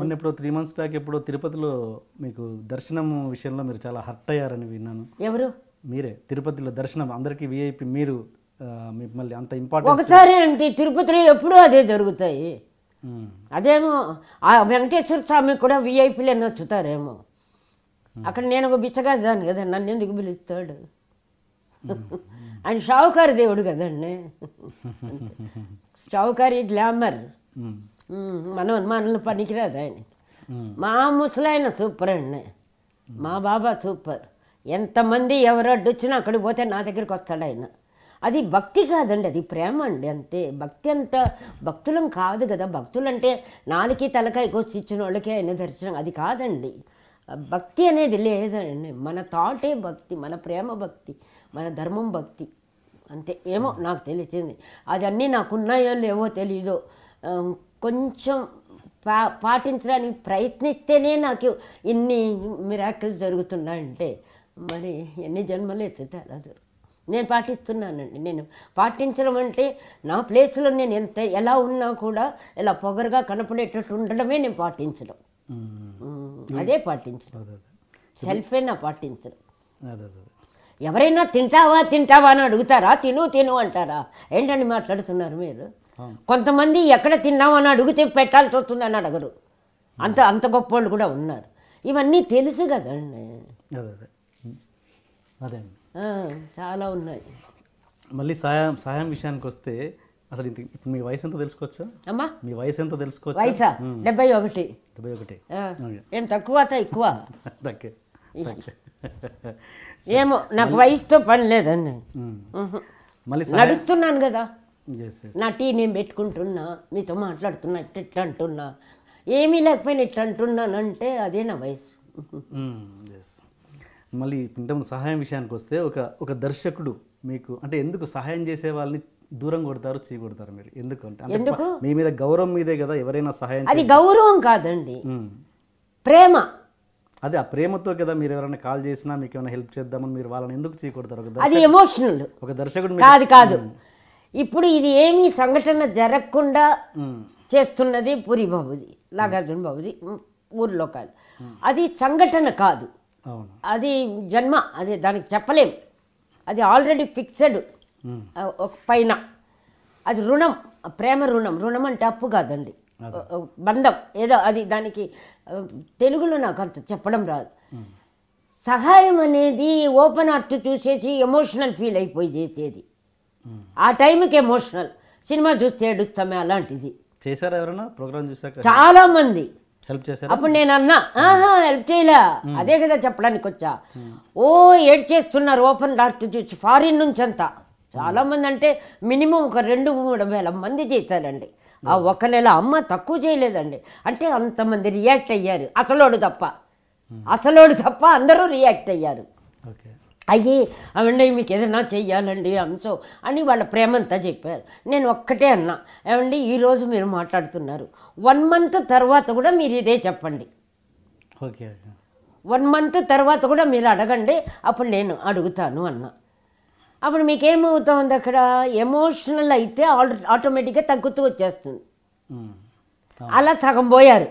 మొన్న ఎప్పుడో three months back ఎప్పుడో తిరుపతిలో మీకు దర్శనం విషయంలో మీరు చాలా హర్ట్ అయ్యారని విన్నాను ఎవరు మీరే తిరుపతిలో దర్శనం అందరికీ విఐపి మీరు ఆ, మిమ్మల్ని అంత ఇంపార్టెంట్ ఒకసారి అంటే తిరుపతిలో ఎప్పుడూ అదే జరుగుతాయి అదేమో ఆ వెంకటేశ్వర స్వామి కూడా విఐపీలే నచ్చుతారేమో అక్కడ నేను ఒక బిచ్చగాదాను కదా నన్ను ఎందుకు పిలుస్తాడు ఆయన షావుకారి దేవుడు కదండి షావుకారి గ్లామర్ ఉమ్, మనం మనల్ని పనికిరాదు ఆయన మా ముసలాయన సూపర్ అండి మా బాబా సూపర్ ఎంతమంది ఎవరు అడ్డొచ్చినా అక్కడికి పోతే నా దగ్గరికి వస్తాడు ఆయన అది భక్తి కాదండి అది ప్రేమ అండి అంతే భక్తి అంత భక్తులం కాదు కదా భక్తులంటే నాలుకి తలకాయ కోసి ఇచ్చిన వాళ్ళకి ఆయన దర్శనం అది కాదండి భక్తి అనేది లేదండి మన థాటే భక్తి మన ప్రేమ భక్తి మన ధర్మం భక్తి అంతే ఏమో నాకు తెలిసింది అది అన్నీ నాకున్నాయో లేవో తెలీదో ఆ, కొంచెం పా పాటించడానికి ప్రయత్నిస్తేనే నాకు ఇన్ని మిరాకిల్స్ జరుగుతున్నాయంటే మరి ఎన్ని జన్మలు ఎత్తితే అలా జరుగు నేను పాటిస్తున్నానండి నేను పాటించడం అంటే నా ప్లేస్లో నేను ఎంత ఎలా ఉన్నా కూడా ఇలా పొగరుగా కనపడేటట్టు ఉండడమే నేను పాటించడం ఉమ్, అదే పాటించడం అదే అదే సెల్ఫే నా పాటించడం అదే అదే ఎవరైనా తింటావా తింటావా అని అడుగుతారా తిను తిను అంటారా ఏంటండి మాట్లాడుతున్నారు మీరు అవును. కొంతమంది ఎక్కడ తిన్నావు అని అడిగితే పెట్టాల్సి వస్తుందని అడగరు అంత అంత గొప్ప వాళ్ళు కూడా ఉన్నారు ఇవన్నీ తెలుసు కదండి అదే అదే అదే అండి ఆ, చాలా ఉన్నాయి మళ్ళీ సాయం సాయం విషయానికి వస్తే అసలు ఇంత ఇప్పుడు మీ వయసు ఎంతో తెలుసుకోవచ్చా అమ్మా మీ వయసు ఎంతో తెలుసుకోవచ్చా వయసా డెబ్బై ఒకటి డెబ్బై ఒకటి ఆ, ఓకే. ఏం తక్కువ ఎక్కువ తక్కే తక్కే ఏమో నాకు వయసుతో పని లేదండి ఉమ్. ఉహు. మళ్ళీ నడుస్తున్నాను కదా ఎస్ ఎస్ నా టీ నేను పెట్టుకుంటున్నా మీతో మాట్లాడుతున్నా ఇట్ట ఇట్లా అంటున్నా ఏమీ లేకపోయినా ఇట్లా అంటున్నానంటే అదే నా వయసు ఎస్ మళ్ళీ ఇంతకుముందు సహాయం విషయానికి వస్తే ఒక ఒక దర్శకుడు మీకు అంటే ఎందుకు సహాయం చేసే వాళ్ళని దూరం కొడతారు చీ కొడతారు మీరు ఎందుకు అంటే అంటే ఎందుకు? మీ మీద గౌరవం మీదే కదా ఎవరైనా సహాయం అది గౌరవం కాదండి ఉమ్. ప్రేమ అదే ఆ ప్రేమతో కదా మీరు ఎవరైనా కాల్ చేసినా మీకు ఏమైనా హెల్ప్ చేద్దామని మీరు వాళ్ళని ఎందుకు చీ కొడతారు ఒక దర్శ- అది ఎమోషనల్ ఒక దర్శకుడు మీకు- కాదు కాదు ఇప్పుడు ఇది ఏమీ సంఘటన జరగకుండా ఉమ్. చేస్తున్నది పూరి బాబుది నాగార్జున బాబుది ఉమ్, ఊర్లో కాదు అది సంఘటన కాదు అవును అది జన్మ అది దానికి చెప్పలేం అది ఆల్రెడీ ఫిక్స్డ్ ఉమ్. ఒక పైన అది రుణం ప్రేమ రుణం రుణం అంటే అప్పు కాదండి బంధం ఏదో అది దానికి ఆ, తెలుగులో నాకు అంత చెప్పడం రాదు సహాయం అనేది ఓపెన్ హార్ట్ చూసేసి ఎమోషనల్ ఫీల్ అయిపోయి చేసేది ఉమ్. ఆ టైంకి ఎమోషనల్ సినిమా చూస్తే ఏడుస్తామే అలాంటిది చేశారా ఎవరైనా ప్రోగ్రామ్ చూసాక చాలా మంది హెల్ప్ చేశారా అప్పుడు నేను అన్నా ఆహా హెల్ప్ చేయలే అదే కదా చెప్పడానికి వచ్చా ఓ ఏడ్ చేస్తున్నారు ఓపెన్ డాక్టర్ చూసి ఫారిన్ నుంచి అంతా చాలా మంది అంటే మినిమం ఒక రెండు మూడు వేల మంది చేశారండి ఆ ఒక నెల అమ్మ తక్కువ చేయలేదండి అంటే అంతమంది రియాక్ట్ అయ్యారు అసలోడు తప్ప అసలోడు తప్ప అందరూ రియాక్ట్ అయ్యారు ఓకే అయ్యి అవండి మీకు ఏదైనా చెయ్యాలండి అంశో అని వాళ్ళ ప్రేమంతా చెప్పారు నేను ఒక్కటే అన్నా ఏమండి ఈరోజు మీరు మాట్లాడుతున్నారు వన్ మంత్ తర్వాత కూడా మీరు ఇదే చెప్పండి ఓకే ఓకే వన్ మంత్ తర్వాత కూడా మీరు అడగండి అప్పుడు నేను అడుగుతాను అన్న అప్పుడు మీకేమవుతుంది అక్కడ ఎమోషనల్ అయితే ఆల్ ఆటోమేటిక్గా తగ్గుతూ వచ్చేస్తుంది ఉమ్. అలా సగం పోయారు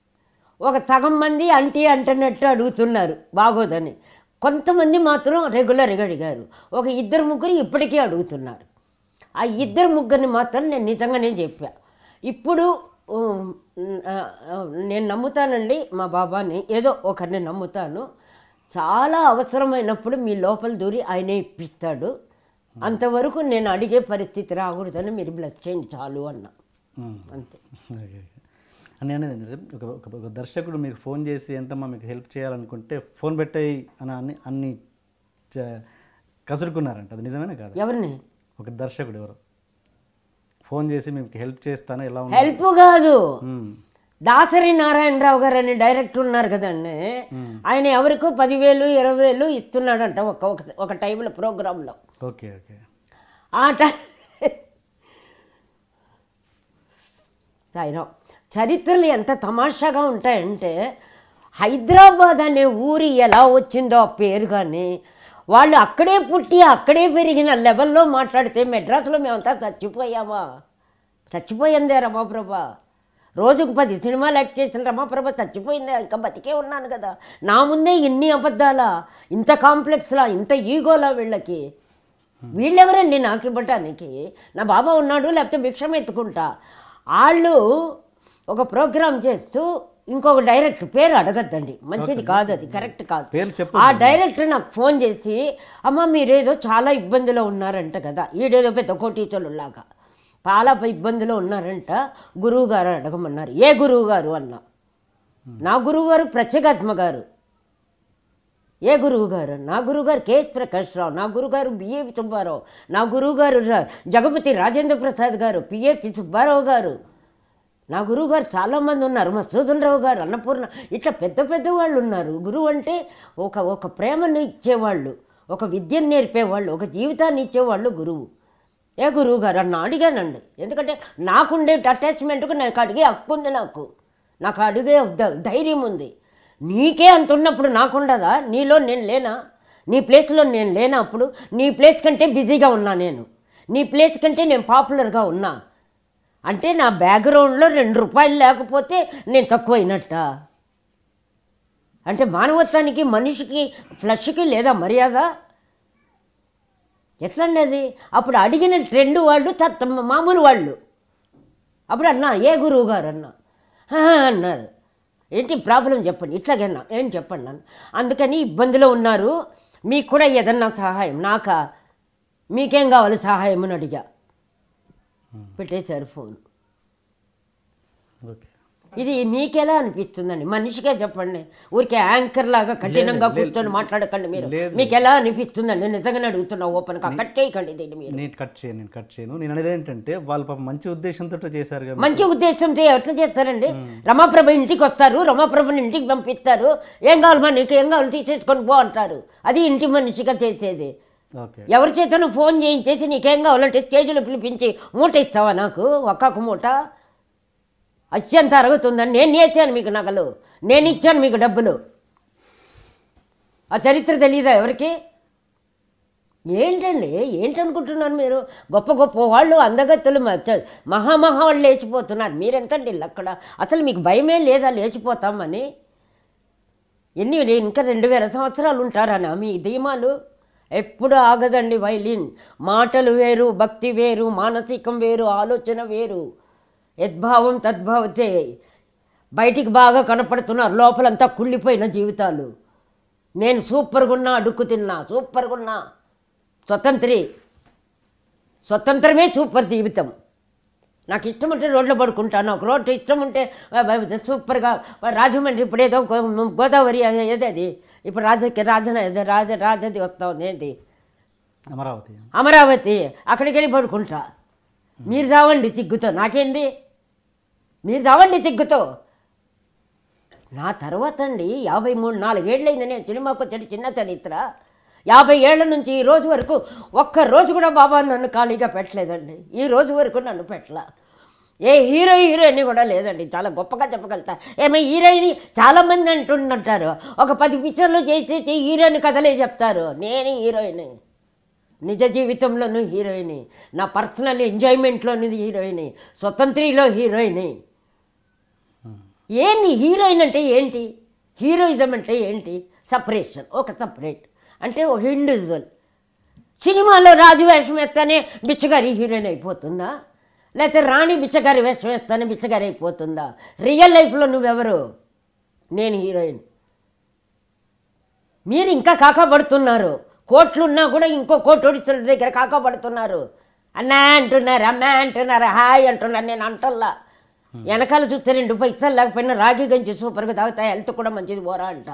ఒక సగం మంది అంటీ అంటున్నట్టు అడుగుతున్నారు బాగోదని కొంతమంది మాత్రం రెగ్యులర్గా అడిగారు ఒక ఇద్దరు ముగ్గురు ఇప్పటికీ అడుగుతున్నారు ఆ ఇద్దరు ముగ్గురిని మాత్రం నేను నిజంగానే చెప్పా ఇప్పుడు ఉమ్, ఆ, ఆ, నేను నమ్ముతానండి మా బాబాని ఏదో ఒకరిని నమ్ముతాను చాలా అవసరమైనప్పుడు మీ లోపల దూరి ఆయనే ఇప్పిస్తాడు అంతవరకు నేను అడిగే పరిస్థితి రాకూడదని మీరు బ్లెస్ చేయండి చాలు అన్నా ఉమ్. అంతే ఓకే ఓకే. అని అనేది ఏంటంటే ఒక ఒక ఒక దర్శకుడు మీకు ఫోన్ చేసి ఏంటమ్మా మీకు హెల్ప్ చేయాలనుకుంటే ఫోన్ పెట్టాయి అని అన్ని అన్ని చ- కసురుకున్నారంట అది నిజమేనా కాదు ఎవరిని ఒక దర్శకుడు ఎవరు ఫోన్ చేసి మీకు హెల్ప్ చేస్తాను ఎలా ఉంది హెల్ప్ కాదు ఉమ్. దాసరి నారాయణరావు గారు అని డైరెక్టర్ ఉన్నారు కదండి ఆయన ఎవరికో పదివేలు ఇరవై వేలు ఇస్తున్నాడంట ఒక ఒక- ఒక టైంలో ప్రోగ్రాంలో ఓకే ఓకే ఆ టైం సాయిరాం చరిత్రలు ఎంత తమాషాగా ఉంటాయంటే హైదరాబాద్ అనే ఊరి ఎలా వచ్చిందో ఆ పేరు కానీ వాళ్ళు అక్కడే పుట్టి అక్కడే పెరిగిన లెవెల్లో మాట్లాడితే మెడ్రాస్లో మేమంతా చచ్చిపోయామా చచ్చిపోయిందే రమాప్రభ రోజుకు పది సినిమాలు యాక్ట్ చేసిన రమాప్రభ చచ్చిపోయింది ఇంకా బతికే ఉన్నాను కదా నా ముందే ఇన్ని అబద్ధాలా ఇంత కాంప్లెక్స్లా ఇంత ఈగోలా వీళ్ళకి వీళ్ళెవరండి నాకు ఇవ్వటానికి నా బాబా ఉన్నాడు లేకపోతే భిక్షం ఎత్తుకుంటా వాళ్ళు ఒక ప్రోగ్రామ్ చేస్తూ ఇంకొక డైరెక్ట్ పేరు అడగద్దండి మంచిది కాదు అది కరెక్ట్ కాదు పేరు చెప్పు ఆ డైరెక్టర్ నాకు ఫోన్ చేసి అమ్మ మీరేదో చాలా ఇబ్బందిలో ఉన్నారంట కదా ఈడేదో పెద్ద కోటీచలులాగా చాలా ఇబ్బందిలో ఉన్నారంట గురువు గారు అడగమన్నారు ఏ గురువు గారు అన్న నా గురువు గారు ప్రత్యేగాత్మ గారు ఏ గురువు గారు నా గురువు గారు కేఎస్ ప్రకాష్ రావు నా గురువు గారు బిఏ సుబ్బారావు నా గురువు గారు రా- జగపతి రాజేంద్ర ప్రసాద్ గారు పిఏపి సుబ్బారావు గారు నా గురువు గారు చాలామంది ఉన్నారు మసూదన్ రావు గారు అన్నపూర్ణ ఇట్లా పెద్ద పెద్ద వాళ్ళు ఉన్నారు గురువు అంటే ఒక ఒక ప్రేమను ఇచ్చేవాళ్ళు ఒక విద్యను నేర్పేవాళ్ళు ఒక జీవితాన్ని ఇచ్చేవాళ్ళు గురువు ఏ గురువు గారు అన్న అడిగానండి ఎందుకంటే నాకుండే అటాచ్మెంట్కు నాకు అడిగే హక్కు ఉంది నాకు నాకు అడిగే ధ- ధైర్యం ఉంది నీకే అంత ఉన్నప్పుడు నాకుండదా నీలో నేను లేనా నీ ప్లేస్లో నేను లేనా అప్పుడు నీ ప్లేస్ కంటే బిజీగా ఉన్నా నేను నీ ప్లేస్ కంటే నేను పాపులర్గా ఉన్నా అంటే నా బ్యాక్గ్రౌండ్లో రెండు రూపాయలు లేకపోతే నేను తక్కువైనట్ట అంటే మానవత్వానికి మనిషికి ఫ్లష్కి లేదా మర్యాద ఎట్లండి అది అప్పుడు అడిగిన ట్రెండ్ వాళ్ళు తత్త మామూలు వాళ్ళు అప్పుడు అన్నా ఏ గురువు గారు అన్నా "హా" అన్నారు ఏంటి ప్రాబ్లం చెప్పండి ఇట్లాగన్నా ఏం చెప్పండి నన్ను అందుకని ఇబ్బందిలో ఉన్నారు మీకు కూడా ఏదన్నా సహాయం నాకా మీకేం కావాలి సహాయం అని అడిగా పెట్టేశారు ఫోన్ ఓకే ఇది మీకెలా అనిపిస్తుందండి మనిషిగా చెప్పండి ఊరికే యాంకర్ లాగా కఠినంగా లేదు, కూర్చొని మాట్లాడకండి మీరు లేదు. మీకు ఎలా అనిపిస్తుందండి నేను నిజంగానే అడుగుతున్నా ఓపెన్గా కట్ చేయకండి దీన్ని మీరు నేను కట్ చేయను నేను కట్ చేయను నేను అనేది ఏంటంటే వాళ్ళు పాపం మంచి ఉద్దేశంతో చేశారు కదా మంచి ఉద్దేశంతో ఎట్లా చేస్తారండి రమాప్రభ ఇంటికి వస్తారు రమాప్రభని ఇంటికి పంపిస్తారు ఏం కావాలి మా నీకు ఏం కావాలి తీసేసుకొని పో అంటారు అది ఇంటి మనిషిగా చేసేది ఓకే ఎవరి చేతను ఫోన్ చేయించేసి నీకేం కావాలంటే స్టేజ్లో పిలిపించి మూట ఇస్తావా నాకు ఒక్కొక్క మూట అత్యంత అరుగుతుందని నేను ఇచ్చాను మీకు నగలు నేను ఇచ్చాను మీకు డబ్బులు ఆ చరిత్ర తెలియదా ఎవరికి ఏంటండి ఏంటనుకుంటున్నారు మీరు గొప్ప గొప్ప వాళ్ళు అందగత్తులు మ- చ- మహామహా వాళ్ళు లేచిపోతున్నారు మీరెంతండి అక్కడ అసలు మీకు భయమే లేదా లేచిపోతామని ఎన్ని ఇంకా రెండు వేల సంవత్సరాలు ఉంటారనా మీ ధీమాలు ఎప్పుడు ఆగదండి వైలిన్ మాటలు వేరు భక్తి వేరు మానసికం వేరు ఆలోచన వేరు యద్భావం తద్భావతే బయటికి బాగా కనపడుతున్నారు లోపలంతా కుళ్ళిపోయిన జీవితాలు నేను సూపర్గా ఉన్నా అడుక్కు తిన్నా సూపర్గా ఉన్నా స్వతంత్రి స్వతంత్రమే సూపర్ జీవితం నాకు ఇష్టం ఉంటే రోడ్లో పడుకుంటాను ఒక రోడ్డు ఇష్టం ఉంటే ఆ, ఆ, సూపర్గా రాజమండ్రి ఇప్పుడు ఏదో గో- గోదావరి అది ఏది అది ఇప్పుడు రాజకి రాజన ఏదో రాజ రాజది వస్తా ఉంది ఏంటి అమరావతి అమరావతి అక్కడికి వెళ్ళి పడుకుంటా మీరు రావండి సిగ్గుతో నాకేంది మీరు రావండి సిగ్గుతో నా తర్వాత అండి యాభై మూడు నాలుగేళ్ళైంది నేను సినిమాకు వచ్చేటి చిన్న చరిత్ర యాభై ఏళ్ల నుంచి ఈ రోజు వరకు ఒక్క రోజు కూడా బాబా నన్ను ఖాళీగా పెట్టలేదండి ఈ రోజు వరకు నన్ను పెట్టలా ఏ హీరో హీరోయిన్ కూడా లేదండి చాలా గొప్పగా చెప్పగలుగుతా ఏమో హీరోయిన్ చాలామంది అంటుంటారు ఒక పది పిక్చర్లు చేసేసి హీరోయిన్ కథలే చెప్తారు నేను హీరోయిన్ నిజ జీవితంలోనూ హీరోయిన్ నా పర్సనల్ ఎంజాయ్మెంట్లోని హీరోయిన్ స్వతంత్రిలో హీరోయిన్ ఏంది హీరోయిన్ అంటే ఏంటి హీరోయిజం అంటే ఏంటి సపరేషన్ ఒక సపరేట్ అంటే ఒక ఇండివిజువల్ సినిమాలో రాజు వేషం వేస్తానే బిచ్చగారి హీరోయిన్ అయిపోతుందా లేకపోతే రాణి బిచ్చగారి వేషం వేస్తానే బిచ్చగారి అయిపోతుందా రియల్ లైఫ్లో నువ్వెవరు నేను హీరోయిన్ మీరు ఇంకా కాకపడుతున్నారు కోట్లున్నా కూడా ఇంకో కోటి ఓడిస్తున్న దగ్గర కాకపడుతున్నారు అన్నా అంటున్నారు అమ్మా అంటున్నారు హాయ్ అంటున్నారు నేను అంటల్లా వెనకాల చూస్తే రెండు పైసలు లేకపోయినా రాగి గంజి సూపర్గా తాగుతా హెల్త్ కూడా మంచిది పోరా అంట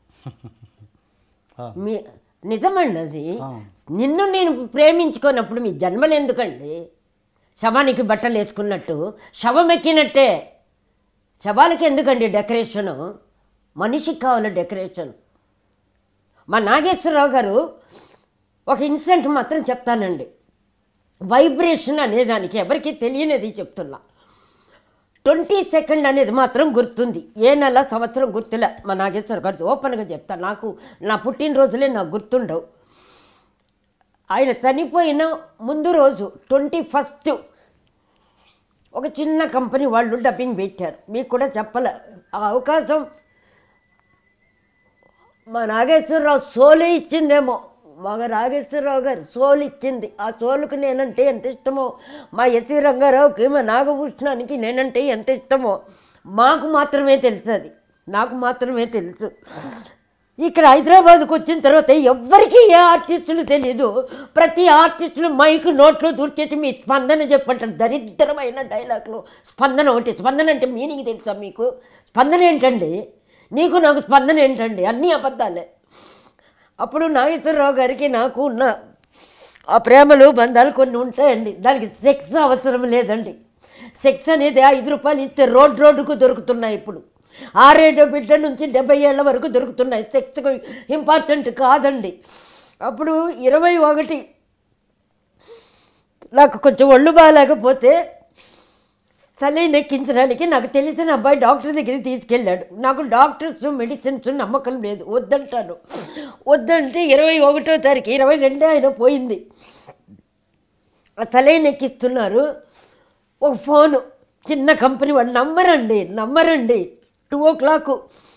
ఆ, మీ నిజమండి అది ఆ. నిన్ను నేను ప్రేమించుకున్నప్పుడు మీ జన్మలు ఎందుకండి శవానికి బట్టలు వేసుకున్నట్టు శవం ఎక్కినట్టే శవాలకి ఎందుకండి డెకరేషను మనిషికి కావాలి డెకరేషన్ మా నాగేశ్వరరావు గారు ఒక ఇన్సిడెంట్ మాత్రం చెప్తానండి వైబ్రేషన్ అనేదానికి ఎవరికి తెలియనిది చెప్తున్నా ట్వంటీ సెకండ్ అనేది మాత్రం గుర్తుంది ఏ నెల సంవత్సరం గుర్తులే మా నాగేశ్వర గారు ఓపెన్గా చెప్తా నాకు నా పుట్టినరోజులే నాకు గుర్తుండవు ఆయన చనిపోయిన ముందు రోజు ట్వంటీ ఫస్ట్ ఒక చిన్న కంపెనీ వాళ్ళు డబ్బింగ్ పెట్టారు మీకు కూడా చెప్పలే ఆ అవకాశం మా నాగేశ్వరరావు సోలు ఇచ్చిందేమో మా నాగేశ్వరరావు గారు సోలు ఇచ్చింది ఆ సోలుకు నేనంటే ఎంత ఇష్టమో మా ఎస్వి రంగారావుకి మా నాగభూషణానికి నేనంటే ఎంత ఇష్టమో మాకు మాత్రమే తెలుసు అది నాకు మాత్రమే తెలుసు ఇక్కడ హైదరాబాద్కి వచ్చిన తర్వాత ఎవ్వరికీ ఏ ఆర్టిస్టులు తెలియదు ప్రతి ఆర్టిస్టులు మైక్ నోట్లో దూర్చేసి మీ స్పందన చెప్పంటారు దరిద్రమైన డైలాగ్లో స్పందన ఒకటి స్పందన అంటే మీనింగ్ తెలుసా మీకు స్పందన ఏంటండి నీకు నాకు స్పందన ఏంటండి అన్నీ అబద్ధాలే అప్పుడు నాగేశ్వరరావు గారికి నాకు ఉన్న ఆ ప్రేమలు బంధాలు కొన్ని ఉంటాయండి దానికి సెక్స్ అవసరం లేదండి సెక్స్ అనేది ఐదు రూపాయలు ఇస్తే రోడ్ రోడ్డుకు దొరుకుతున్నాయి ఇప్పుడు ఆరేడో బిడ్డ నుంచి డెబ్బై ఏళ్ళ వరకు దొరుకుతున్నాయి సెక్స్ ఇంపార్టెంట్ కాదండి అప్పుడు ఇరవై ఒకటి నాకు కొంచెం ఒళ్ళు బాగాలేకపోతే సలైన్ ఎక్కించడానికి నాకు తెలిసిన అబ్బాయి డాక్టర్ దగ్గరికి తీసుకెళ్ళాడు నాకు డాక్టర్స్ మెడిసిన్స్ నమ్మకం లేదు వద్దంటాను వద్దంటే ఇరవై ఒకటో తారీఖు ఇరవై రెండే ఆయన పోయింది ఆ సలైన్ ఎక్కిస్తున్నారు ఒక ఫోను చిన్న కంపెనీ వాడు నమ్మరండి నమ్మరండి టూ ఓ క్లాక్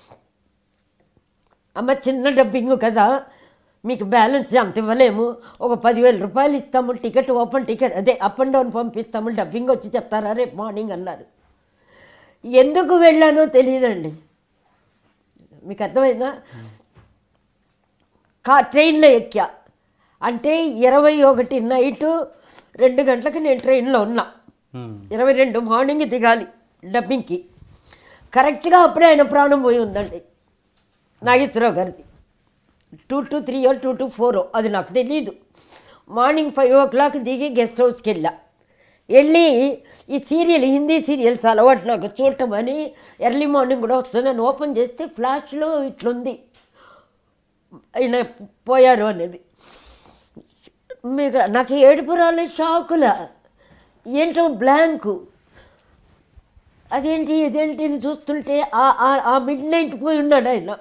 అమ్మ చిన్న డబ్బింగ్ కదా మీకు బ్యాలెన్స్ అంత ఇవ్వలేము ఒక పదివేల రూపాయలు ఇస్తాము టికెట్ ఓపెన్ టికెట్ అదే అప్ అండ్ డౌన్ పంపిస్తాము డబ్బింగ్ వచ్చి చెప్తారా రేపు మార్నింగ్ అన్నారు ఎందుకు వెళ్ళానో తెలియదండి మీకు అర్థమైందా కా ట్రైన్లో ఎక్కా అంటే ఇరవై ఒకటి నైటు రెండు గంటలకు నేను ట్రైన్లో ఉన్నా ఉమ్. ఇరవై రెండు మార్నింగ్ దిగాలి డబ్బింగ్కి కరెక్ట్గా అప్పుడే ఆయన ప్రాణం పోయి ఉందండి నాగేశ్వరరావు గారిది two to three or two to four అది నాకు తెలియదు మార్నింగ్ ఫైవ్ ఓ క్లాక్ దిగి గెస్ట్ హౌస్కి వెళ్ళా వెళ్ళి ఈ సీరియల్ హిందీ సీరియల్స్ అలవాటు నాకు చూడటం అని ఎర్లీ మార్నింగ్ కూడా వస్తుందని ఓపెన్ చేస్తే ఫ్లాష్లో ఇట్లుంది ఆయన పోయారు అనేది మీకు నాకు ఏడుపు రాలే షాకుల ఏంటో బ్లాంకు అదేంటి ఇదేంటి అని చూస్తుంటే ఆ- ఆ- ఆ మిడ్ నైట్ పోయి ఉన్నాడు ఆయన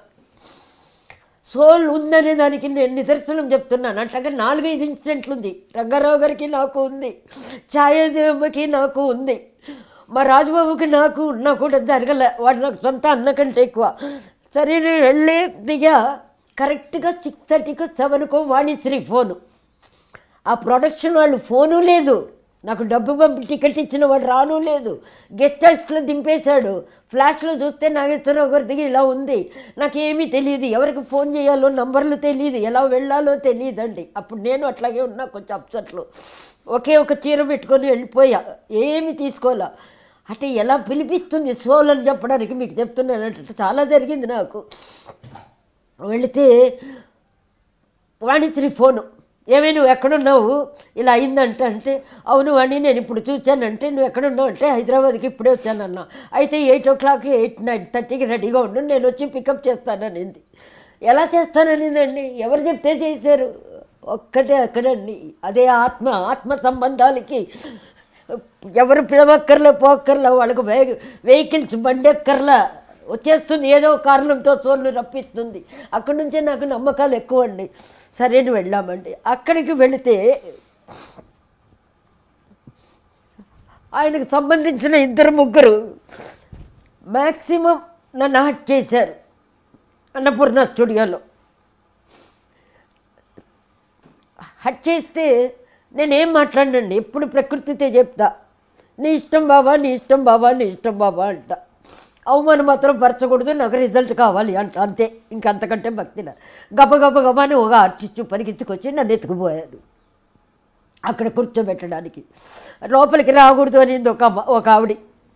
సోల్ ఉందనే దానికి నేను నిదర్శనం చెప్తున్నాను అట్లాగే నాలుగైదు ఇన్సిడెంట్లు ఉంది రంగారావు గారికి నాకు ఉంది ఛాయాదేవమ్మకి నాకు ఉంది మా రాజబాబుకి నాకు ఉన్నా కూడా జరగలే వాడు నాకు సొంత అన్న కంటే ఎక్కువ సరే నేను వెళ్ళి దిగా కరెక్ట్గా సిక్స్ థర్టీకో సెవెన్కో వాణిశ్రీ ఫోను ఆ ప్రొడక్షన్ వాళ్ళు ఫోను లేదు నాకు డబ్బు పంపి టికెట్ ఇచ్చిన వాడు రాను లేదు గెస్ట్ హౌస్లో దింపేశాడు ఫ్లాష్లో చూస్తే నాగేశ్వరరావు గారి దగ్గర ఇలా ఉంది నాకేమీ తెలియదు ఎవరికి ఫోన్ చేయాలో నంబర్లు తెలియదు ఎలా వెళ్ళాలో తెలియదండి అప్పుడు నేను అట్లాగే ఉన్నా కొంచెం అప్సెట్లో ఒకే ఒక చీర పెట్టుకొని వెళ్ళిపోయా ఏమి తీసుకోవాలా అంటే ఎలా పిలిపిస్తుంది సోల్ అని చెప్పడానికి మీకు చెప్తున్నానంటే చాలా జరిగింది నాకు వెళితే వాణిశ్రీ ఫోను ఏమే నువ్వు ఎక్కడున్నావు ఇలా అయిందంట అంటే అవును వాణి నేను ఇప్పుడు చూశానంటే నువ్వు ఎక్కడున్నావు అంటే హైదరాబాద్కి ఇప్పుడే వచ్చానన్నా అయితే eight o'clock eight nine థర్టీకి రెడీగా ఉండు నేను వచ్చి పికప్ చేస్తాననింది ఎలా చేస్తాననిందండి ఎవరు చెప్తే చేశారు ఒక్కటే అక్కడండి అదే ఆత్మ ఆత్మ సంబంధాలకి ఎవరు పిలవక్కర్లే పోక్కర్లే వాళ్ళకు వే వెహికల్స్ బండెక్కర్లా వచ్చేస్తుంది ఏదో కారణంతో సోళ్ళు రప్పిస్తుంది అక్కడి నుంచే నాకు నమ్మకాలు ఎక్కువ అండి సరేని వెళ్ళామండి అక్కడికి వెళితే ఆయనకు సంబంధించిన ఇద్దరు ముగ్గురు మ్యాక్సిమం నన్ను హట్ చేశారు అన్నపూర్ణ స్టూడియోలో హట్ చేస్తే నేనేం మాట్లాడండి ఎప్పుడు ప్రకృతితో చెప్తా నీ ఇష్టం బాబా నీ ఇష్టం బాబా నీ ఇష్టం బాబా అంట అవమానం మాత్రం పరచకూడదు నాకు రిజల్ట్ కావాలి అంట అంతే ఇంకంతకంటే భక్తిన గబ గబ గబ అని ఒక ఆర్టిస్టు పరిగెత్తుకొచ్చి నన్ను ఎత్తుకుపోయాడు అక్కడ కూర్చోబెట్టడానికి లోపలికి రాకూడదు అనింది ఒక అమ్మ ఒక ఆవిడ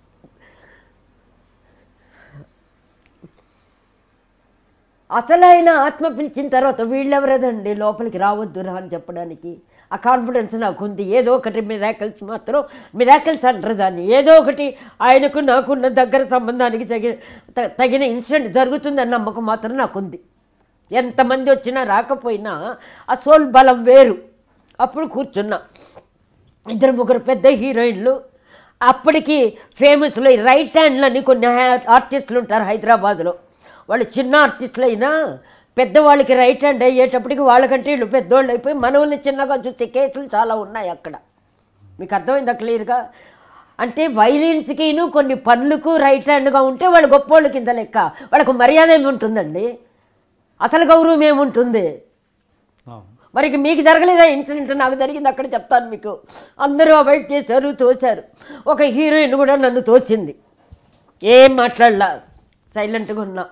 అసలు ఆయన ఆత్మ పిలిచిన తర్వాత వీళ్ళెవరదండి లోపలికి రావద్దు రా అని చెప్పడానికి ఆ కాన్ఫిడెన్స్ నాకు ఉంది ఏదో ఒకటి మిరాకల్స్ మాత్రం మిరాకల్స్ అంటారు దాన్ని ఏదో ఒకటి ఆయనకు నాకున్న దగ్గర సంబంధానికి తగిన త- తగిన ఇన్సిడెంట్ జరుగుతుందన్న నమ్మకం మాత్రం నాకుంది ఎంతమంది వచ్చినా రాకపోయినా ఆ సోల్ బలం వేరు అప్పుడు కూర్చున్నా ఇద్దరు ముగ్గురు పెద్ద హీరోయిన్లు అప్పటికి ఫేమస్లో ఈ రైట్ హ్యాండ్లని కొన్ని హ్యా- ఆర్టిస్టులు ఉంటారు హైదరాబాద్లో వాళ్ళు చిన్న ఆర్టిస్టులు అయినా పెద్దవాళ్ళకి రైట్ హ్యాండ్ అయ్యేటప్పటికి వాళ్ళకంటే వీళ్ళు పెద్దోళ్ళు అయిపోయి మనల్ని చిన్నగా చూసే కేసులు చాలా ఉన్నాయి అక్కడ మీకు అర్థమైందా క్లియర్గా అంటే వైలిన్స్కిను కొన్ని పనులకు రైట్ హ్యాండ్గా ఉంటే వాళ్ళు గొప్పోళ్ళు కింద లెక్క వాళ్ళకు మర్యాద ఏముంటుందండి అసలు గౌరవం ఏముంటుంది అవును మరి ఇక మీకు జరగలేదా ఇన్సిడెంట్ నాకు జరిగింది అక్కడ చెప్తాను మీకు అందరూ అవాయిడ్ చేశారు తోశారు ఒక హీరోయిన్ కూడా నన్ను తోసింది ఏం మాట్లాడలా సైలెంట్గా ఉన్నా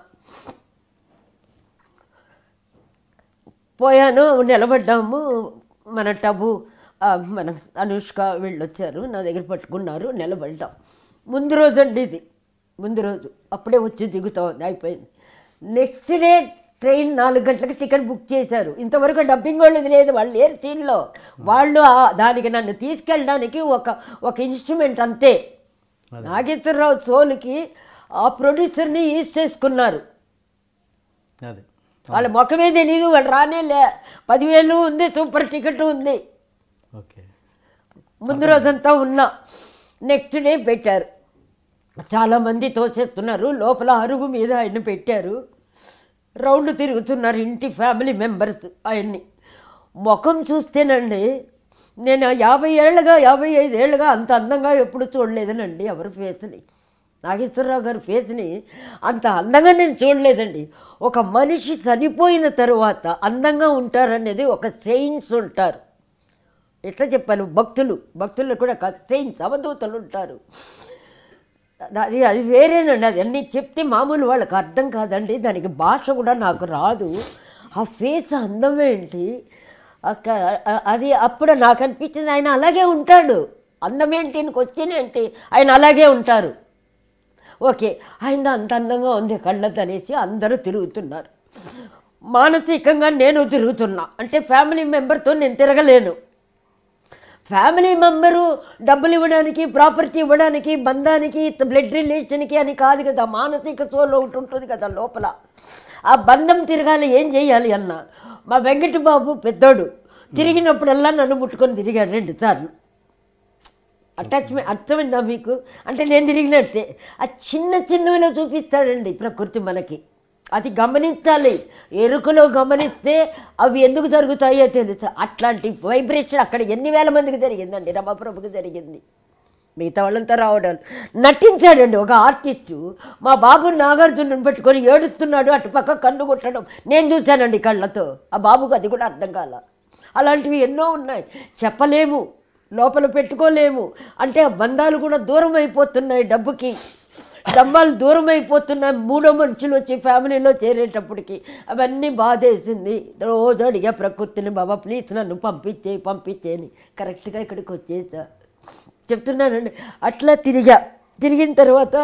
పోయాను నిలబడ్డాము మన టబు ఆ, మన అనుష్క వీళ్ళు వచ్చారు నా దగ్గర పట్టుకున్నారు నిలబడ్డాం ముందు రోజు అండి ఇది ముందు రోజు అప్పుడే వచ్చి దిగుతా ఉంది అయిపోయింది నెక్స్ట్ డే ట్రైన్ నాలుగు గంటలకు టికెట్ బుక్ చేశారు ఇంతవరకు డబ్బింగ్ వాళ్ళది లేదు వాళ్ళు లేరు సీన్లో వాళ్ళు ఆ- దానికి నన్ను తీసుకెళ్ళడానికి ఒక ఒక ఇన్స్ట్రుమెంట్ అంతే నాగేశ్వరరావు సోలుకి ఆ ప్రొడ్యూసర్ని యూజ్ చేసుకున్నారు అదే వాళ్ళ ముఖమే తెలియదు వాళ్ళు రానే లే పదివేలు ఉంది సూపర్ టికెట్ ఉంది ఓకే ముందు రోజంతా ఉన్నా నెక్స్ట్ డే పెట్టారు చాలామంది తోసేస్తున్నారు లోపల అరుగు మీద ఆయన పెట్టారు రౌండ్ తిరుగుతున్నారు ఇంటి ఫ్యామిలీ మెంబర్స్ ఆయన్ని ముఖం చూస్తేనండి నేను యాభై ఏళ్ళగా యాభై ఐదు ఏళ్ళగా అంత అందంగా ఎప్పుడు చూడలేదనండి ఎవరి ఫేస్ని నాగేశ్వరరావు గారి ఫేస్ని అంత అందంగా నేను చూడలేదండి ఒక మనిషి చనిపోయిన తరువాత అందంగా ఉంటారనేది ఒక సైన్స్ ఉంటారు ఎట్లా చెప్పాను భక్తులు భక్తులు కూడా కాదు సెయింట్స్ అవధూతలు ఉంటారు అది అది వేరేనండి అది అన్నీ చెప్తే మామూలు వాళ్ళకి అర్థం కాదండి దానికి భాష కూడా నాకు రాదు ఆ ఫేస్ అందం ఏంటి అక్క- అ- అది అప్పుడు నాకు అనిపించింది ఆయన అలాగే ఉంటాడు అందమేంటి క్వశ్చన్ ఏంటి ఆయన అలాగే ఉంటారు ఓకే ఆయన అంత అందంగా ఉంది కళ్ళతో అనేసి అందరూ తిరుగుతున్నారు మానసికంగా నేను తిరుగుతున్నా అంటే ఫ్యామిలీ మెంబర్తో నేను తిరగలేను ఫ్యామిలీ మెంబరు డబ్బులు ఇవ్వడానికి ప్రాపర్టీ ఇవ్వడానికి బంధానికి బ్లడ్ రిలేషన్కి అని కాదు కదా మానసిక సోలో ఒకటి ఉంటుంది కదా లోపల ఆ బంధం తిరగాలి ఏం చేయాలి అన్న మా వెంకట బాబు పెద్దోడు తిరిగినప్పుడల్లా నన్ను ముట్టుకొని తిరిగాడు రెండు సార్లు అటాచ్మెంట్ అర్థమైందా మీకు అంటే నేను తిరిగినట్టే ఆ చిన్న చిన్నవిలో చూపిస్తాడండి ప్రకృతి మనకి అది గమనించాలి ఎరుకలో గమనిస్తే అవి ఎందుకు జరుగుతాయో తెలుసు అట్లాంటి వైబ్రేషన్ అక్కడ ఎన్ని వేల మందికి జరిగిందండి రమాప్రభుకి జరిగింది మిగతా వాళ్ళంతా రావడం నటించాడండి ఒక ఆర్టిస్టు మా బాబు నాగార్జునని పెట్టుకొని ఏడుస్తున్నాడు అటుపక్క కన్ను కొట్టడం నేను చూశానండి కళ్ళతో ఆ బాబుకు అది కూడా అర్థం కాల అలాంటివి ఎన్నో ఉన్నాయి చెప్పలేము లోపల పెట్టుకోలేము అంటే ఆ బంధాలు కూడా దూరం అయిపోతున్నాయి డబ్బుకి డబ్బాలు దూరం అయిపోతున్నాయి మూడో మనుషులు వచ్చి ఫ్యామిలీలో చేరేటప్పటికి అవన్నీ బాధేసింది రోజు అడిగా ప్రకృతిని బాబా ప్లీజ్ నన్ను పంపించే పంపించేని కరెక్ట్గా ఇక్కడికి వచ్చేసా చెప్తున్నానండి అట్లా తిరిగా తిరిగిన తర్వాత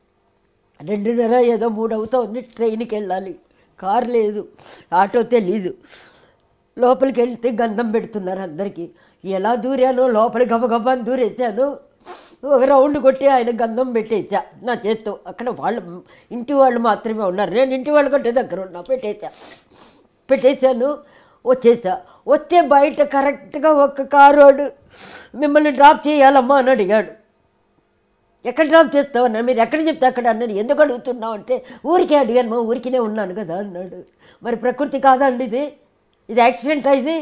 రెండున్నర ఏదో మూడు అవుతుంది ట్రైన్కి వెళ్ళాలి కారు లేదు ఆటో తెలీదు లోపలికి వెళ్తే గంధం పెడుతున్నారు అందరికీ ఎలా దూరానో లోపలి గబగబాని దూరేసాను ఒక రౌండ్ కొట్టి ఆయన గంధం పెట్టేసా నా చేత్తో అక్కడ వాళ్ళు ఇంటి వాళ్ళు మాత్రమే ఉన్నారు నేను ఇంటి వాళ్ళు కంటే దగ్గర ఉన్నా పెట్టేసా పెట్టేశాను వచ్చేసా వస్తే బయట కరెక్ట్గా ఒక కారోడు మిమ్మల్ని డ్రాప్ చేయాలమ్మా అని అడిగాడు ఎక్కడ డ్రాప్ చేస్తావన్నా మీరు ఎక్కడ చెప్తే అక్కడ అన్నాడు ఎందుకు అడుగుతున్నావు అంటే ఊరికే అడిగాను మా ఊరికినే ఉన్నాను కదా అన్నాడు మరి ప్రకృతి కాదండి ఇది ఇది యాక్సిడెంట్ ఇది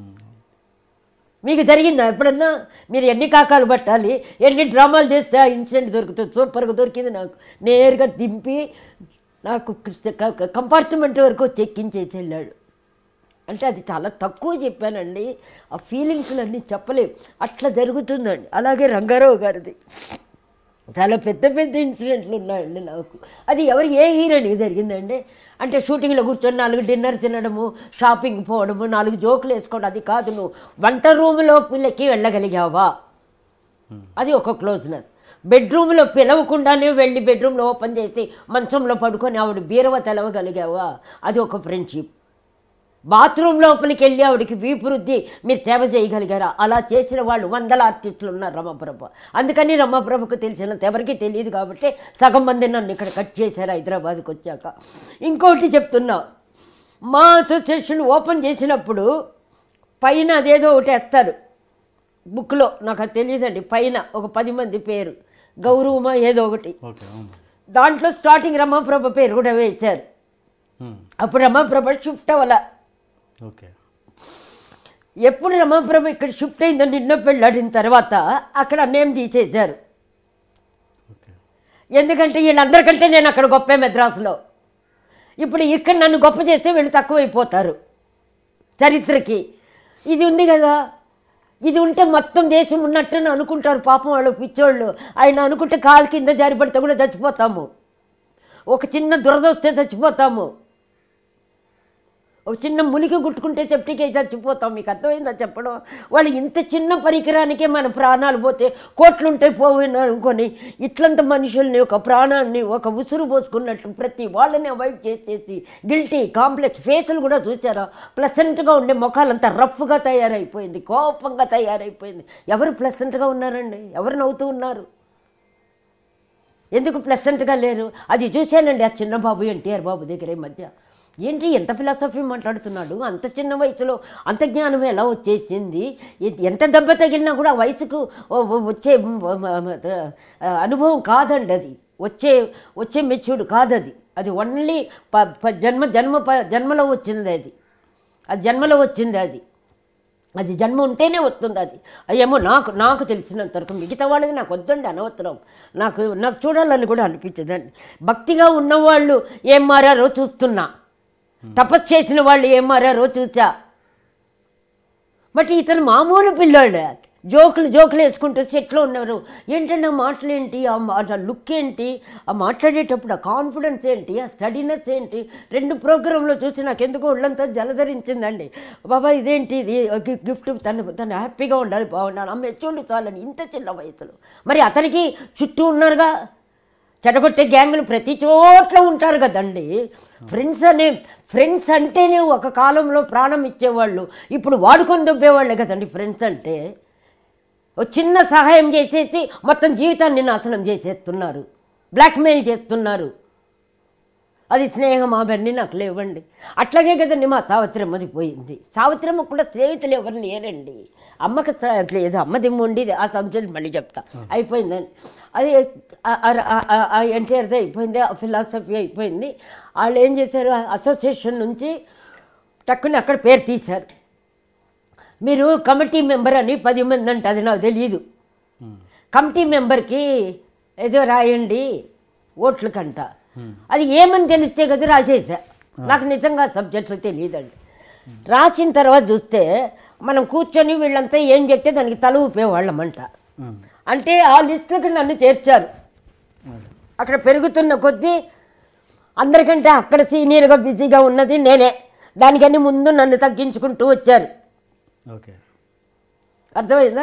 మీకు జరిగిందా ఎప్పుడన్నా మీరు ఎన్ని కాకాలు పట్టాలి ఎన్ని డ్రామాలు చేస్తే ఆ ఇన్సిడెంట్ దొరుకుతుంది సూపర్గా దొరికింది నాకు నేరుగా దింపి నాకు కంపార్ట్మెంట్ వరకు చెక్కించేసి వెళ్ళాడు అంటే అది చాలా తక్కువ చెప్పానండి ఆ ఫీలింగ్స్లన్నీ చెప్పలేం అట్లా జరుగుతుందండి అలాగే రంగారావు గారిది చాలా పెద్ద పెద్ద ఇన్సిడెంట్లు ఉన్నాయండి నాకు అది ఎవరు ఏ హీరోయిన్కి జరిగిందండి అంటే షూటింగ్లో కూర్చొని నాలుగు డిన్నర్ తినడము షాపింగ్ పోవడము నాలుగు జోకులు వేసుకోవడం అది కాదు నువ్వు వంట రూమ్లో పిల్లకి వెళ్ళగలిగావా అది ఒక క్లోజ్నెస్ బెడ్రూమ్లో పిలవకుండానే వెళ్ళి బెడ్రూమ్లో ఓపెన్ చేసి మంచంలో పడుకొని ఆవిడ బీరవ తెలవగలిగావా అది ఒక ఫ్రెండ్షిప్ బాత్రూమ్ లోపలికి వెళ్ళి ఆవిడకి వీపు రుద్ది మీరు సేవ చేయగలిగారా అలా చేసిన వాళ్ళు వందల ఆర్టిస్టులు ఉన్నారు రమప్రభ అందుకని రమప్రభకు తెలిసినంత ఎవరికీ తెలియదు కాబట్టి సగం మంది నన్ను ఇక్కడ కట్ చేశారు హైదరాబాద్కి వచ్చాక ఇంకోటి చెప్తున్నా మా అసోసియేషన్ ఓపెన్ చేసినప్పుడు పైన అదేదో ఒకటి వేస్తారు బుక్లో నాకు అది తెలియదండి పైన ఒక పది మంది పేరు గౌరవమా ఏదో ఒకటి ఓకే అవును దాంట్లో స్టార్టింగ్ రమాప్రభ పేరు కూడా వేశారు మ్మ్. అప్పుడు రమాప్రభ షిఫ్ట్ అవ్వాల ఓకే ఎప్పుడు రమాప్రభ ఇక్కడ షిఫ్ట్ అయిందో నిన్న పెళ్ళాడిన తర్వాత అక్కడ నేమ్ తీసేశారు ఎందుకంటే వీళ్ళందరికంటే నేను అక్కడ గొప్పే మెద్రాసులో ఇప్పుడు ఇక్కడ నన్ను గొప్ప చేస్తే వీళ్ళు తక్కువైపోతారు చరిత్రకి ఇది ఉంది కదా ఇది ఉంటే మొత్తం దేశం ఉన్నట్టు అనుకుంటారు పాపం వాళ్ళు పిచ్చోళ్ళు ఆయన అనుకుంటే కాలు కింద జారిపడితే కూడా చచ్చిపోతాము ఒక చిన్న దురద వస్తే చచ్చిపోతాము ఒక చిన్న మునికి గుట్టుకుంటే చెప్టికే చచ్చిపోతాం మీకు అర్థమైందా చెప్పడం వాళ్ళు ఇంత చిన్న పరికరానికే మన ప్రాణాలు పోతే కోట్లుంటాయి పోయినా అనుకొని ఇట్లంత మనుషుల్ని ఒక ప్రాణాన్ని ఒక ఉసురు పోసుకున్నట్టు ప్రతి వాళ్ళని అవాయిడ్ చేసేసి గిల్టీ కాంప్లెక్స్ ఫేసులు కూడా చూసారా ప్లసెంట్గా ఉండే ముఖాలంతా రఫ్గా తయారైపోయింది కోపంగా తయారైపోయింది ఎవరు ప్లసెంట్గా ఉన్నారండి ఎవరు నవ్వుతూ ఉన్నారు ఎందుకు ప్లెసెంట్గా లేరు అది చూశానండి ఆ చిన్న బాబు ఎన్టీఆర్ బాబు దగ్గర ఈ మధ్య ఏంటి ఎంత ఫిలాసఫీ మాట్లాడుతున్నాడు అంత చిన్న వయసులో అంత జ్ఞానం ఎలా వచ్చేసింది ఎ- ఎంత దెబ్బ తగిలినా కూడా ఆ వయసుకు ఓ- ఓ- వచ్చే మ్, మ- మ- ఆ, అనుభవం కాదండి అది వచ్చే వచ్చే మెచ్యూర్డ్ కాదది అది ఓన్లీ ప ప- జన్మ జన్మ ప- జన్మలో వచ్చింది అది ఆ జన్మలో వచ్చింది అది అది జన్మ ఉంటేనే వస్తుంది అది ఏమో నాకు నాకు తెలిసినంత వరకు మిగతా వాళ్ళది నాకు వద్దండి అనవసరం నాకు నాకు చూడాలని కూడా అనిపించదండి భక్తిగా ఉన్నవాళ్ళు ఏం మారారో చూస్తున్నా తపస్సు చేసిన వాళ్ళు ఏం మారారో చూసా బట్ ఇతను మామూలు పిల్లోడు జోకులు జోకులు వేసుకుంటూ సెట్లో ఉన్నారు ఏంటంటే ఆ మాటలు ఏంటి ఆ మా- ఆ లుక్ ఏంటి ఆ మాట్లాడేటప్పుడు ఆ కాన్ఫిడెన్స్ ఏంటి ఆ స్టడీనెస్ ఏంటి రెండు ప్రోగ్రాంలో చూసి నాకు ఎందుకో ఒళ్ళంతా జలధరించిందండి బాబా ఇదేంటి ఇది గి- గిఫ్ట్ తను తను హ్యాపీగా ఉండాలి బాగుండాలి అమ్మ ఎచ్చోండి చాలని ఇంత చిన్న వయసులో మరి అతనికి చుట్టూ ఉన్నారుగా చెడగొట్టే గ్యాంగులు ప్రతి చోట్ల ఉంటారు కదండి ఫ్రెండ్స్ అనే ఫ్రెండ్స్ అంటేనే ఒక కాలంలో ప్రాణం ఇచ్చేవాళ్ళు ఇప్పుడు వాడుకొని దొబ్బేవాళ్ళే కదండి ఫ్రెండ్స్ అంటే ఓ చిన్న సహాయం చేసేసి మొత్తం జీవితాన్ని నాశనం చేసేస్తున్నారు బ్లాక్మెయిల్ చేస్తున్నారు అది స్నేహం అవన్నీ నాకు లేవండి అట్లాగే కదండి మా సావిత్రమ్మది పోయింది సావిత్రమ్మ కూడా స్నేహితులు ఎవరు లేరండి అమ్మకి స- లేదు అమ్మది ఉండి ఆ సబ్జెక్ట్ మళ్ళీ చెప్తా అయిపోయిందండి అది ఎన్టీఆర్ది అయిపోయింది ఆ ఫిలాసఫీ అయిపోయింది వాళ్ళు ఏం చేశారు అసోసియేషన్ నుంచి టక్కుని అక్కడ పేరు తీశారు మీరు కమిటీ మెంబర్ అని పది మంది అంటే అది నాకు తెలియదు కమిటీ మెంబర్కి ఏదో రాయండి ఓట్లు కంట అది ఏమని తెలిస్తే కదా రాసేసా నాకు నిజంగా సబ్జెక్టులు తెలియదండి రాసిన తర్వాత చూస్తే మనం కూర్చొని వీళ్ళంతా ఏం చెప్తే దానికి తల ఊపేవాళ్ళమంట అంటే ఆ లిస్టులకు నన్ను చేర్చారు అక్కడ పెరుగుతున్న కొద్దీ అందరికంటే అక్కడ సీనియర్గా బిజీగా ఉన్నది నేనే దానికని ముందు నన్ను తగ్గించుకుంటూ వచ్చారు ఓకే అర్థమైందా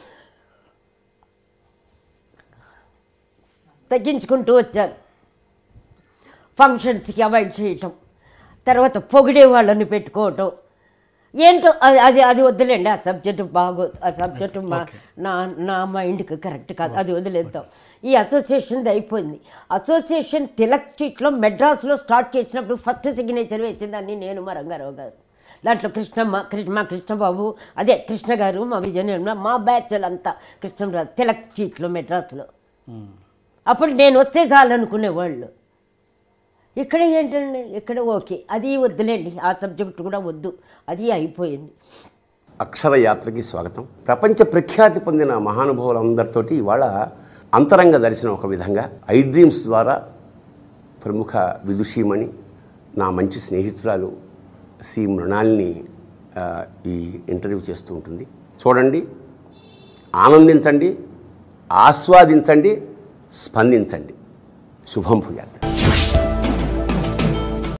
తగ్గించుకుంటూ వచ్చారు ఫంక్షన్స్కి అవాయిడ్ చేయటం తర్వాత పొగిడే వాళ్ళని పెట్టుకోవటం ఏంటో అది అది అది వద్దులేండి ఆ సబ్జెక్టు బాగోదు ఆ సబ్జెక్టు మా నా నా మైండ్కి కరెక్ట్ కాదు అది వదిలేద్దాం ఈ అసోసియేషన్ది అయిపోయింది అసోసియేషన్ తిలక్ చీట్లో మెడ్రాస్లో స్టార్ట్ చేసినప్పుడు ఫస్ట్ సిగ్నేచర్ వేసిందని నేను మా రంగారావు గారు దాంట్లో కృష్ణమ్మ కృష్ణ మా కృష్ణబాబు అదే కృష్ణ గారు మా విజయనిర్మ మా బ్యాచ్లు అంతా కృష్ణరాజు తిలక్ చీట్లో మెడ్రాస్లో అప్పుడు నేను వస్తే చాలనుకునేవాళ్ళు ఇక్కడ ఏంటండి ఇక్కడ ఓకే అది వద్దులేండి ఆ సబ్జెక్ట్ కూడా వద్దు అది అయిపోయింది అక్షర యాత్రకి స్వాగతం ప్రపంచ ప్రఖ్యాతి పొందిన మహానుభావులందరితోటి ఇవాళ అంతరంగ దర్శనం ఒక విధంగా ఐ డ్రీమ్స్ ద్వారా ప్రముఖ విదుషీమణి నా మంచి స్నేహితురాలు సి మృణాల్ని ఆ, ఈ ఇంటర్వ్యూ చేస్తూ ఉంటుంది చూడండి ఆనందించండి ఆస్వాదించండి స్పందించండి శుభం భూయాత్